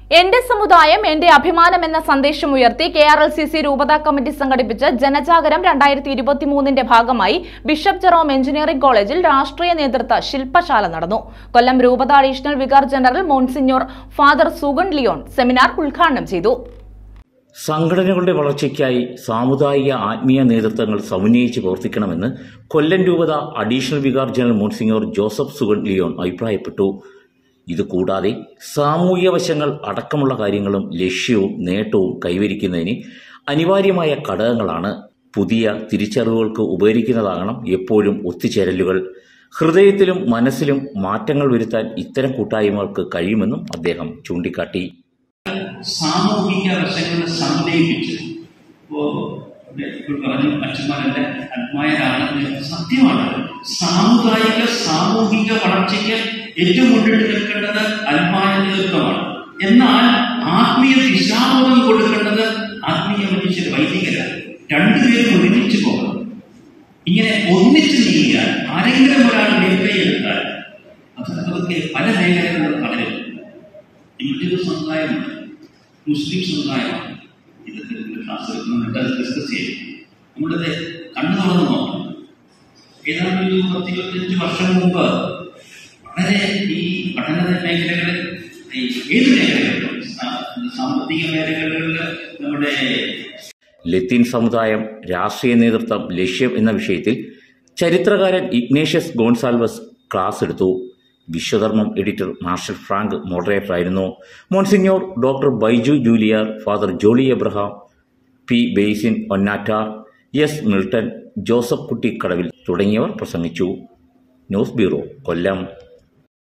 എന്റെ സമുദായം എന്റെ അഭിമാനം എന്ന സന്ദേശം ഉയർത്തി K R L C C രൂപതാ കമ്മിറ്റി സംഘടിപ്പിച്ച ജനജാഗരം രണ്ടായിരത്തി ഇരുപത്തിമൂന്നിന്റെ ഭാഗമായി ബിഷപ്പ് ജെറോം എഞ്ചിനീയറിംഗ് കോളേജിൽ രാഷ്ട്രീയ നേതൃത്വ ശില്പശാല നടന്നു കൊല്ലം രൂപത additional vicar general monsignor father Sugun Leon seminar ഉദ്ഘാടനം ചെയ്തു സംഘടനകളുടെ വളർച്ചയ്ക്കായി സാമുദായിക ആത്മീയ നേതൃത്വങ്ങൾ സമന്വയിച്ച് പ്രവർത്തിക്കണമെന്ന് കൊല്ലം രൂപത additional vicar general monsignor Joseph Sugun Leon അഭിപ്രായപ്പെട്ടു ഇതുകൂടാതെ സാമൂഹ്യ വശങ്ങൾ അടക്കമുള്ള കാര്യങ്ങളും ലക്ഷ്യവും നേട്ടവും കൈവരിക്കുന്നതിന് അനിവാര്യമായ ഘടകങ്ങളാണ് പുതിയ തിരിച്ചറിവുകൾക്ക് ഉപകരിക്കുന്നതാകണം എപ്പോഴും ഒത്തുചേരലുകൾ ഹൃദയത്തിലും മനസ്സിലും മാറ്റങ്ങൾ വരുത്താൻ ഇത്തരം കൂട്ടായ്മകൾക്ക് കഴിയുമെന്നും അദ്ദേഹം ചൂണ്ടിക്കാട്ടി സാമൂഹിക വശങ്ങളെ സമന്വയിപ്പിച്ച് ഇപ്പോ ഇപ്പോൾ പറഞ്ഞു അച്ഛന്മാരെന്റെ അഡ്മയറാണ് എന്ന് സത്യമാണ് സാമുദായിക സാമൂഹിക വളർച്ചയ്ക്ക് ഏറ്റവും മുന്നിട്ട് നിൽക്കേണ്ടത് അൽമായ നേതൃത്വമാണ് എന്നാൽ ആത്മീയ ദിശാബോധം കൊടുക്കേണ്ടത് ആത്മീയ മനുഷ്യർ വൈദികരാണ് രണ്ടുപേരും ഒരുമിച്ച് പോകണം ഇങ്ങനെ ഒന്നിച്ച് നീങ്ങിയാൽ ആരെങ്കിലും ഒരാൾ മേൽക്കൈയെടുത്താൽ അത് അതൊക്കെ പല മേഖലകളിലും പലരും ഇന്ത്യൻ സമുദായമാണ് മുസ്ലിം സമുദായമാണ് ഇതൊക്കെ ഇതിന്റെ ക്ലാസ് എടുക്കുന്നുണ്ട് അത് ഡിസ്കസ് ചെയ്യും നമ്മളിത് കണ്ണു തുറന്ന് നോക്കണം ഏതാണ്ട് ഒരു പത്ത് ഇരുപത്തിയഞ്ച് വർഷം മുമ്പ് വളരെ ഈ പഠന മേഖലകളിൽ ഈ ഏത് മേഖലകളിലും സാ- സാമ്പത്തിക മേഖലകളിൽ നമ്മുടെ ലത്തീൻ സമുദായം രാഷ്ട്രീയ നേതൃത്വം ലക്ഷ്യം എന്ന വിഷയത്തിൽ ചരിത്രകാരൻ ഇഗ്നേഷ്യസ് ഗോൺസാൽവസ് ക്ലാസ് എടുത്തു Vishwadharmam editor Marshal Frank moderator ആയിരുന്നു മോൺസിഞ്ഞോർ ഡോക്ടർ ബൈജു ജൂലിയർ ഫാദർ ജോളി എബ്രഹാം പി ബെയ്സിൻ ഒന്നാറ്റാർ S Milton Joseph Kutty Kadavil തുടങ്ങിയവർ പ്രസംഗിച്ചു ന്യൂസ് ബ്യൂറോ കൊല്ലം